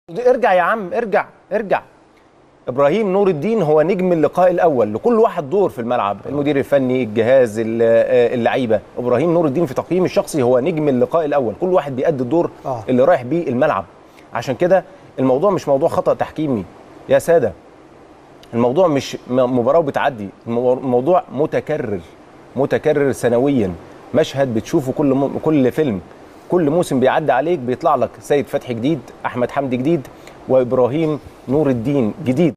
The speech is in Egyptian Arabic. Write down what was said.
ارجع يا عم ارجع ارجع ابراهيم نور الدين هو نجم اللقاء الاول لكل واحد دور في الملعب المدير الفني الجهاز ال- آه، اللعيبه ابراهيم نور الدين في تقييمي الشخصي هو نجم اللقاء الاول كل واحد بيأدي الدور آه. اللي رايح بيه الملعب عشان كده الموضوع مش موضوع خطأ تحكيمي يا ساده الموضوع مش م- مباراه وبتعدي المو- الموضوع متكرر متكرر سنويا مشهد بتشوفه كل م... كل فيلم كل موسم بيعدي عليك بيطلع لك سيد فتحي جديد احمد حمدي جديد وابراهيم نور الدين جديد